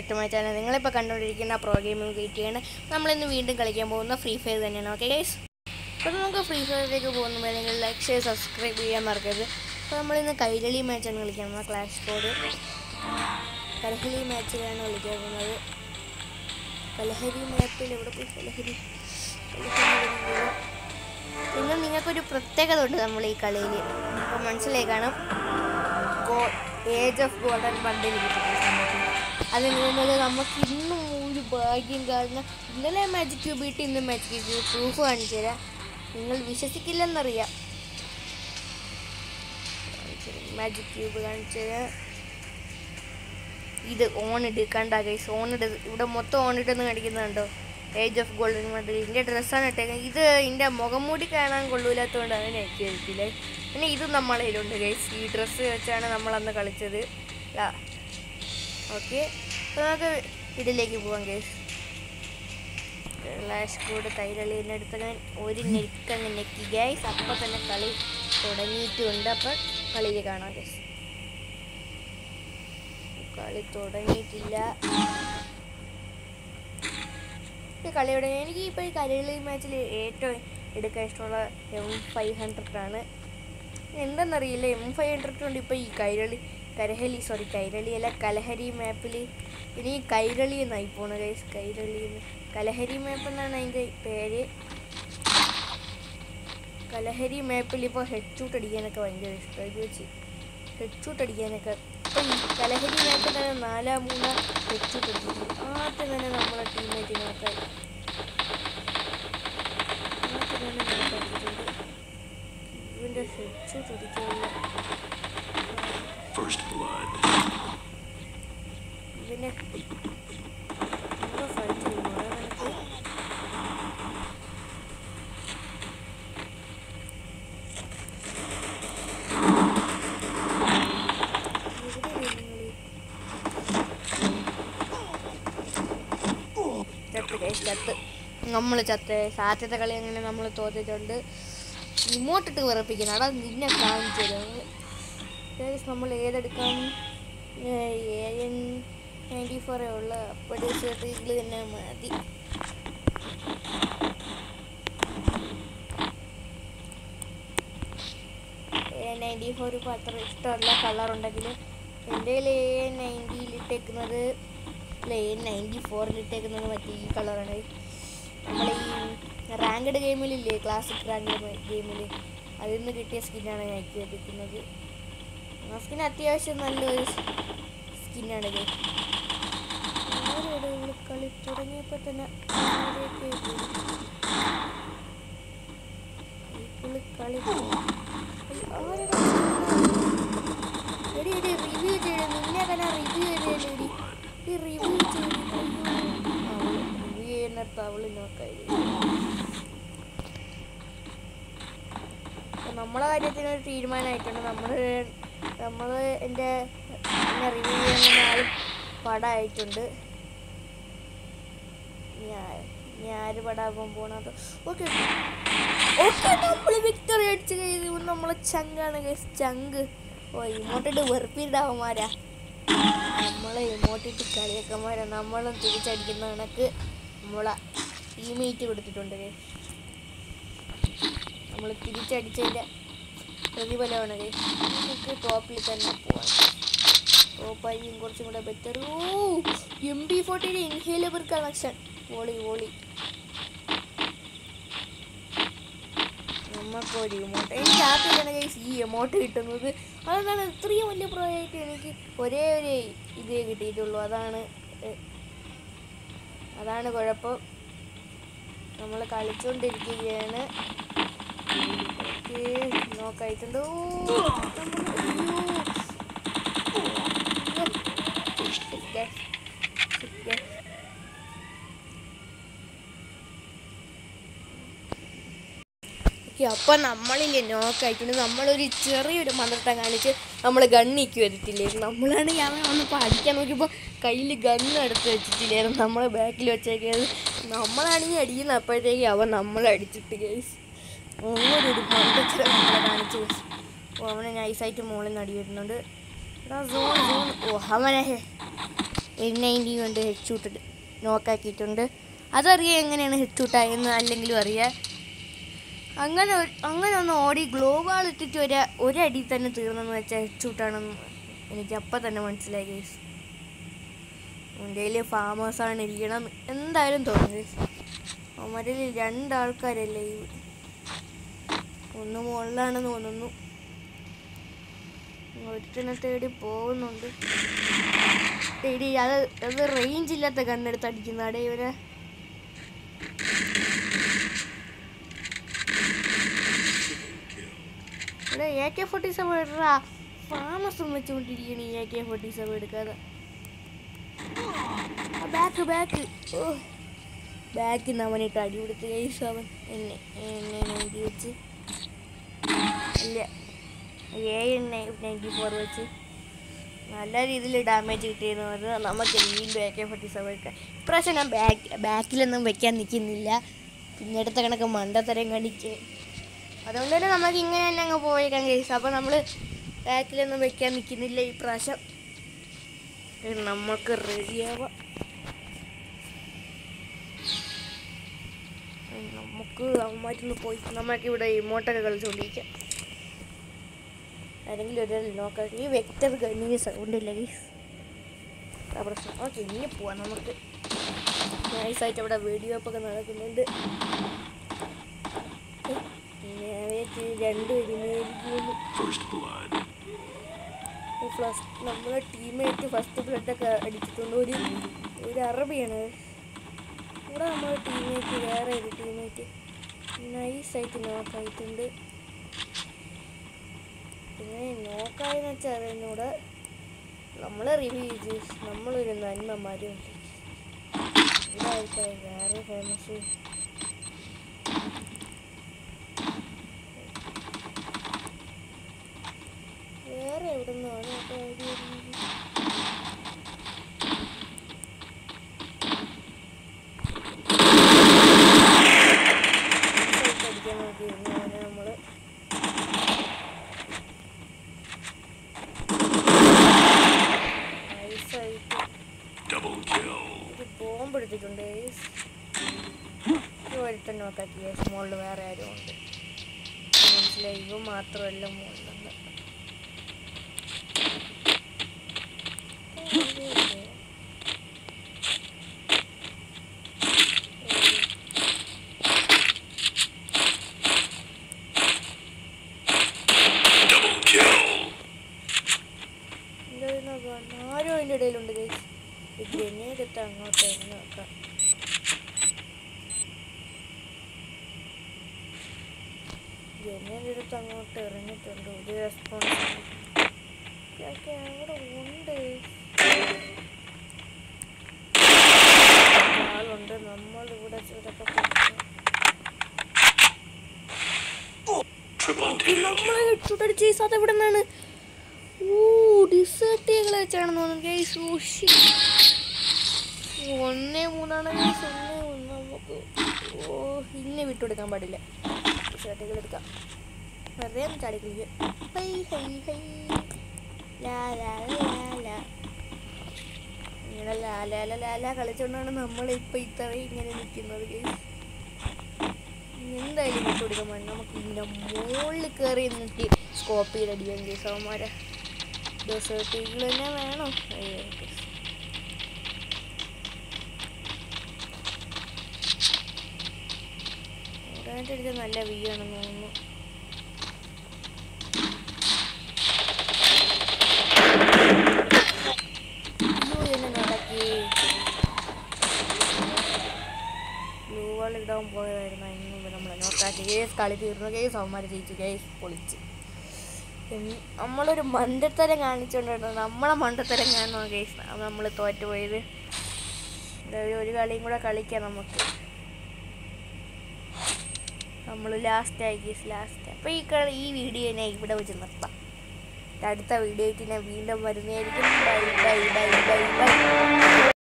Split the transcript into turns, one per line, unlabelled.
Back to my channel നിങ്ങളിപ്പോൾ കണ്ടുകൊണ്ടിരിക്കുന്ന pro gaming ഗേറ്റിയാണ് നമ്മളിന്ന് വീണ്ടും കളിക്കാൻ പോകുന്ന ഫ്രീ ഫയർ തന്നെയാണ് ഓക്കെ ഗൈസ് അപ്പോൾ നമുക്ക് ഫ്രീ ഫയറിലേക്ക് പോകുമ്പോൾ നിങ്ങൾ ലൈക്ക് ഷെയർ സബ്സ്ക്രൈബ് ചെയ്യാൻ മറക്കരുത് അപ്പോൾ നമ്മളിന്ന് കൈരളി മാച്ചാണ് കളിക്കാൻ പോകുന്നത് ക്ലാഷ് കോഡ് കലഹരി മാച്ചിലാണ് കളിക്കാൻ പോകുന്നത് കലഹരി മാപ്പിൽ എവിടെ പോയി കലഹരി കലഹരി വരുന്നത്? പിന്നെ നിങ്ങൾക്കൊരു പ്രത്യേകത ഉണ്ട് നമ്മൾ ഈ കളിയിൽ അപ്പോൾ മനസ്സിലായി കാണും go age of golden bundle അത് എങ്ങനെയെന്നത് നമുക്ക് ഇന്നും ഒരു ഭാഗ്യം കാരണം ഇന്നലെ മാജിക് ക്യൂബ് ഇട്ട് ഇന്ന് മാജിക് ക്യൂബ് പ്രൂഫ് കാണിച്ചു തരാം നിങ്ങൾ വിശ്വസിക്കില്ലെന്നറിയാം മാജിക് ക്യൂബ് കാണിച്ചു തരാം ഇത് ഓൺ ഇട് കണ്ട ഗൈസ് ഓൺ ഇട് ഇവിടെ മൊത്തം ഓൺ ഇട്ടെന്ന് കാണിക്കുന്നുണ്ടോ ഏജ് ഓഫ് ഗോൾഡൻ മണ്ടിൽ ഇതിൻ്റെ ഡ്രസ്സാണ് ഇട്ടേക്കുന്നത് ഇത് എൻ്റെ മുഖം മൂടി കാണാൻ കൊള്ളൂലാത്തതുകൊണ്ടാണ് എനിക്ക് കഴിക്കില്ല പിന്നെ ഇത് നമ്മളെ കയ്യിലുണ്ട് ഗൈസ് ഈ ഡ്രസ്സ് വെച്ചാണ് നമ്മൾ അന്ന് കളിച്ചത് ഓക്കെ അപ്പോൾ നമുക്ക് ഇതിലേക്ക് പോവാം ഗൈസ് ക്ലാഷ് കോഡ് കൈരളീൻ്റെ അടുത്ത് ഒരു നെക്കങ്ങ് നെക്കി ഗൈസ് അപ്പോൾ തന്നെ കളി തുടങ്ങിയിട്ടുണ്ട് അപ്പോൾ കളിയിൽ കാണാം ഗൈസ് കളി തുടങ്ങിയിട്ടില്ല ഈ കളി തുടങ്ങി എനിക്ക് ഇപ്പോൾ ഈ കരളി മാച്ചിൽ ഏറ്റവും എടുക്കാൻ ഇഷ്ടമുള്ള എം ഫൈവ് ഹൺഡ്രഡ് ആണ് എന്താണെന്നറിയില്ല എം ഫൈവ് ഹൺഡ്രഡ് കൊണ്ട് ഇപ്പോൾ ഈ കൈരളി കരഹലി സോറി കൈരളി അല്ല കലഹരി മാപ്പിൽ ഇനി കൈരളി എന്നായി പോണ ഗൈസ് കൈരളി എന്ന് കലഹരി മാപ്പ് എന്നാണ് അതിൻ്റെ പേര് കലഹരി മാപ്പിൽ ഇപ്പോൾ ഹെഡ് ഷൂട്ട് അടിക്കാനൊക്കെ ഭയങ്കര ഇഷ്ടം ഇത് വെച്ച് ഹെഡ് ഷൂട്ട് അടിക്കാനൊക്കെ ഇപ്പം ഈ കലഹരി മാപ്പിൽ തന്നെ നാലാ മൂന്നാ ഹെഡ് ഷൂട്ട് അടിക്കുന്നു ആദ്യം തന്നെ നമ്മളെ ടീമേറ്റിനൊക്കെ ആദ്യം തന്നെ നമുക്ക് അടിച്ചിട്ടുണ്ട് ഇവൻ്റെ ഹെഡ് ഷൂട്ട് അടിക്കാനുള്ള
First blood.
ഇവനെ എന്തോ ഫൈറ്റ് ചെയ്യുന്നു അതെനിക്ക് ചത്ത് guys, ചത്ത് നമ്മൾ ചത്ത് സാധ്യത കളി അങ്ങനെ നമ്മൾ തോറ്റിട്ടുണ്ട് ഇമോട്ടിട്ട് വിറപ്പിക്കണം അടാ നിന്നെ കാണിച്ചു തരാം ഗൈസ് നമ്മൾ ഏതെടുക്കാം എൻ നയൻറ്റി ഫോറേ ഉള്ള അപ്പോൾ സെറ്റിൽ തന്നെ മതി എ നയൻറ്റി ഫോർ ഇപ്പോൾ അത്ര ഇഷ്ടമല്ല കളർ ഉണ്ടെങ്കിലും എൻ്റെ കയ്യിൽ എ നയൻറ്റിയിൽ ഇട്ടേക്കുന്നത് അല്ല എ നയൻറ്റി ഫോറിൽ ഇട്ടേക്കുന്നത് മറ്റേ ഈ കളറാണ് നമ്മൾ ഈ റാങ്കഡ് ഗെയിമിലില്ലേ ക്ലാസിക് റാങ്കഡ് ഗെയിമിൽ അതിൽ നിന്ന് കിട്ടിയ സ്കിന്നാണ് ഞാൻ എനിക്ക് എടുക്കുന്നത് ആ സ്കിൻ അത്യാവശ്യം നല്ലൊരു സ്കിന്നാണ് ഇത് ആരോടെ ഇവള് കളി തുടങ്ങിയപ്പോൾ തന്നെ ആരെയൊക്കെ പോയി. ഇവള് കളി ഏയ് ആരെടാ എടി എടി റിവ്യൂ ചെയ്ത് നിന്നെ തന്നെ റിവ്യൂ ചെയ്തേടി ഈ റിവ്യൂ ചെയ്ത് അവള് റിവ്യൂ ചെയ്യുന്നിടത്ത് അവള് നോക്കായി അപ്പോൾ നമ്മളെ കാര്യത്തിന് ഒരു തീരുമാനമായിട്ടുണ്ട് നമ്മൾ നമ്മൾ എൻ്റെ എന്നെ റിവ്യൂ ചെയ്യുന്ന ആൾ പടമായിട്ടുണ്ട് ഞാൻ ഞാൻ ആര് പടാകാൻ പോണത് ഓക്കെ ഓക്കെ നമ്മൾ വിക്ടറി അടിച്ച് കഴിഞ്ഞു നമ്മളെ ചങ്കാണ് ഗൈസ് ചങ്ക് ഓ ഇമോട്ടിട്ട് വെറുപ്പിടാവന്മാരാ നമ്മളെ ഇമോട്ടിട്ട് കളിയാക്കന്മാരാ നമ്മളും തിരിച്ചടിക്കുന്ന കണക്ക് നമ്മളെ ടീമേറ്റ് കൊടുത്തിട്ടുണ്ട് ഗൈസ് നമ്മൾ തിരിച്ചടിച്ചതിൻ്റെ പ്രതിഫലമാണ് ഗൈസ് നമുക്ക് ടോപ്പിൽ തന്നെ പോവാം ടോപ്പായിരിക്കും കുറച്ചും കൂടെ ബെറ്റർ ഓ എം ബി ഫോർട്ടിയുടെ ഇൻഹേലബിൾ കണക്ഷൻ വോളി വോളി നമുക്കൊരു എമൗണ്ട് എനിക്ക് ആദ്യമാണ് ഗൈസ് ഈ എമൗണ്ട് കിട്ടുന്നത് അതാണ് ഇത്രയും വലിയ പ്രോജക്റ്റ് എനിക്ക് ഒരേ ഒരു ഇതേ കിട്ടിയിട്ടുള്ളൂ അതാണ് എ, അതാണ് കുഴപ്പം നമ്മൾ കളിച്ചുകൊണ്ടിരിക്കുകയാണ് ഓക്കേ, നോക്കായിട്ടുണ്ട് ഓ നമ്മള് അയ്യോ. ഇരിക്കെ, ഇരിക്കെ. ഓക്കെ അപ്പം നമ്മളില്ലേ നോക്കായിട്ടുണ്ട് നമ്മളൊരു ചെറിയൊരു മന്ത്രട്ടം കാണിച്ച് നമ്മൾ ഗണ്ണിക്ക് വരത്തില്ലായിരുന്നു നമ്മളാണെങ്കിൽ അവൻ വന്നപ്പോൾ അടിക്കാൻ നോക്കിയപ്പോൾ കയ്യിൽ ഗണ്ണ് എടുത്ത് വെച്ചിട്ടില്ലായിരുന്നു നമ്മൾ ബാക്കിൽ വെച്ചേക്കത് നമ്മളാണെങ്കിൽ അടിക്കുന്ന അപ്പോഴത്തേക്ക് അവൻ നമ്മളെ അടിച്ചിട്ട് കേസ് അങ്ങനൊരു മണ്ടച്ചിര നമ്മളെ കാണിച്ചു ഓ അവനെ നൈസായിട്ട് മുകളിൽ നിന്ന് അടി വരുന്നുണ്ട് എടാ സോൺ സോൺ ഓ അവനെ എൻ നയൻറ്റി കൊണ്ട് ഹെഡ് ഷൂട്ട് നോക്കാക്കിയിട്ടുണ്ട് അതറിയാം എങ്ങനെയാണ് ഹെഡ് ഷൂട്ടായെന്ന് അല്ലെങ്കിലും അറിയാം അങ്ങനെ ഒരു- അങ്ങനെ ഒന്ന് ഓടി ഗ്ലോബാൾ ഇട്ടിട്ട് ഒരു ഒരടി തന്നെ തീർന്നെന്ന് വെച്ചാൽ ഹെഡ് ഷൂട്ടാണെന്ന് എനിക്ക് അപ്പം തന്നെ മനസ്സിലായി ഗൈസ് ഇന്ത്യയിൽ ഫാമേഴ്സാണ് ഇരിക്കണം എന്തായാലും തോന്നും ഗൈസ് അവരിൽ രണ്ടാൾക്കാരല്ലേ ഈ ഒന്ന് മുകളിലാണെന്ന് തോന്നുന്നു ഒരുത്തിനെ തേടി പോകുന്നുണ്ട് തേടി അത് അത് റേഞ്ച് ഇല്ലാത്ത കണ്ണെടുത്ത് അടിക്കുന്നതാടേ ഇവരെ ഇവിടെ എ കെ ഫോർട്ടി സെവൻ ഇടാ ഫാമസും വെച്ചുകൊണ്ടിരിക്കണ ഈ എ കെ ഫോർട്ടി സെവൻ എടുക്കാതെ ബാക്ക് ബാക്ക് ഓ ബാക്കിൽ നിന്ന് അവനിട്ട് അടി കൊടുത്ത് കേസ് അവൻ എന്നെ എന്നെ നയൻറ്റി വെച്ച് ഇല്ല എ നയൻറ്റി ഫോർ വെച്ച് നല്ല രീതിയിൽ ഡാമേജ് കിട്ടിയെന്ന് പറഞ്ഞാൽ നമുക്ക് വീണ്ടും എ കെ ഫോർട്ടി സെവൻ എടുക്കാം ഇപ്രാവശ്യം ഞാൻ ബാക്ക് ബാക്കിലൊന്നും വെക്കാൻ നിൽക്കുന്നില്ല പിന്നെ അടുത്ത കണക്ക് മണ്ടത്തരം കണ്ടിച്ച് അതുകൊണ്ട് തന്നെ നമുക്ക് ഇങ്ങനെ തന്നെ അങ്ങ് പോയേക്കാം കേസ് അപ്പോൾ നമ്മൾ ബാക്കിലൊന്നും വെക്കാൻ നിൽക്കുന്നില്ല ഈ പ്രാവശ്യം ഇത് നമുക്ക് റെഡിയാവാം നമുക്ക് അവന്മാരൊന്ന് പോയി നമ്മൾക്ക് ഇവിടെ ഇമോട്ടൊക്കെ കളിച്ചുകൊണ്ടിരിക്കാം ആരെങ്കിലും ഒരാൾ നോക്കാം ഈ വെക്ടർ കഴിഞ്ഞ സൗണ്ട് ഇല്ല ഗീസ് പ്രശ്നം ഓക്കെ ഇനി പോവാം നമുക്ക് നൈസായിട്ട് അവിടെ വീഡിയോ ഒക്കെ നടക്കുന്നുണ്ട് ഞാൻ വിചാരിച്ചു രണ്ടുപേരും
First blood.
ഫസ്റ്റ് നമ്മളെ ടീമേറ്റ് ഫസ്റ്റ് ബ്ലഡൊക്കെ അടിച്ചിട്ടുണ്ട് ഒരു ഒരു അറബിയാണ് ഇവിടെ നമ്മളെ ടീമേറ്റ് വേറെ ഒരു ടീമേറ്റ് നൈസായിട്ട് നോക്കായിട്ടുണ്ട് പിന്നെ നോക്കായെന്ന് വെച്ചാൽ എന്നോട് നമ്മളെ റിവ്യൂ ചെയ്ത് നമ്മളൊരു നന്മമാരും ഇവിടെ ആൾക്കാർ വേറെ ഫേമസ് വേറെ എവിടെ നിന്നാണ് അടിക്കാൻ നോക്കിയിരുന്നു അവനെ നമ്മള് നൈസായിട്ട്
Double kill.
ഒരു ബോംബ് എടുത്തിട്ടുണ്ട് guys. ഇത് ഒരുത്തൻ നോക്കാക്കി മുകളിൽ വേറെ ആരും ഉണ്ട് മനസ്സിലായി ഇവ മാത്രമല്ല മുകളിലുണ്ട്
Double kill.
എന്താ ആരും അതിൻ്റെ ഇടയിലുണ്ട് ഗൈസ് ഗ്രനേഡ് എത്താൻ അങ്ങോട്ട് എറിഞ്ഞ് നോക്കാം ഗ്രനേഡ് എടുത്ത് അങ്ങോട്ട് എറിഞ്ഞിട്ടുണ്ട് ഒരു റെസ്പോൺസ് ഇതൊക്കെ അവിടെ ഉണ്ട് ആളുണ്ട് നമ്മളിവിടെ ഇതൊക്കെ പഠിക്കണം.
Triple team
നമ്മളെ
kill.
ഹെഡ്ഷൂട്ട് അടിച്ച് ഗൈസ് അത് എവിടെ നിന്നാണ് ഓ ഡിസേർട്ടുകൾ വെച്ചാണെന്ന് തോന്നുന്നു ഗൈസ് ഓ shit. ഒന്നേ മൂന്നാണ് ഗൈസ് ഒന്നേ മൂന്ന് നമുക്ക് ഓ ഇന്നെ വിട്ടുകൊടുക്കാൻ പാടില്ല ഡിസേർട്ടുകൾ എടുക്കാം വെറുതെ ഒന്ന് ചാടി കളിക്കാം ഹൈ ഹൈ ഹൈ ലാ ലാ ലാ ലാ ഇങ്ങനെ ലാ ലാ ലാ ലാ ലാ കളിച്ചുകൊണ്ടാണ് നമ്മളിപ്പോൾ ഇത്രയും ഇങ്ങനെ നിൽക്കുന്നത് ഗൈസ് എന്തായാലും വിട്ടു കൊടുക്കാൻ പാടില്ല നമുക്ക് ഇതിൻ്റെ മുകളിൽ കയറി നിന്നിട്ട് സ്കോപ്പ് ചെയ്ത് അടിക്കാൻ കേസ് അവന്മാരെ ഡെസേർട്ടുകൾ തന്നെ വേണം അയ്യോ guys. ഓടാനായിട്ട് എടുത്ത നല്ല വ്യൂ ആണെന്ന് തോന്നുന്നു അയ്യോ, എന്നെ നടക്കി ബ്ലൂ വാൾ ഇടാൻ പോയതായിരുന്നു അതിന് നമ്മൾ നോക്കാറ്റ് കേസ് കളി തീർന്നു കേസ് അവന്മാർ ജയിച്ചു കേസ് പൊളിച്ച് എൻ- നമ്മളൊരു മണ്ടത്തരം കാണിച്ചുകൊണ്ടിരുന്നത് നമ്മളെ മണ്ടത്തരം കാണുന്നു കേസ് നമ്മൾ തോറ്റുപോയത് എന്തായാലും ഒരു കളിയും കൂടെ കളിക്കാം നമുക്ക് നമ്മൾ ലാസ്റ്റ് ആയി കേസ് ലാസ്റ്റ് അപ്പോൾ ഈ കളി ഈ വീഡിയോ ഞാൻ ഇവിടെ വെച്ച് നിർത്താം അടുത്ത വീഡിയോ ആയിട്ട് ഞാൻ വീണ്ടും വരുന്നതായിരിക്കും bye bye bye bye by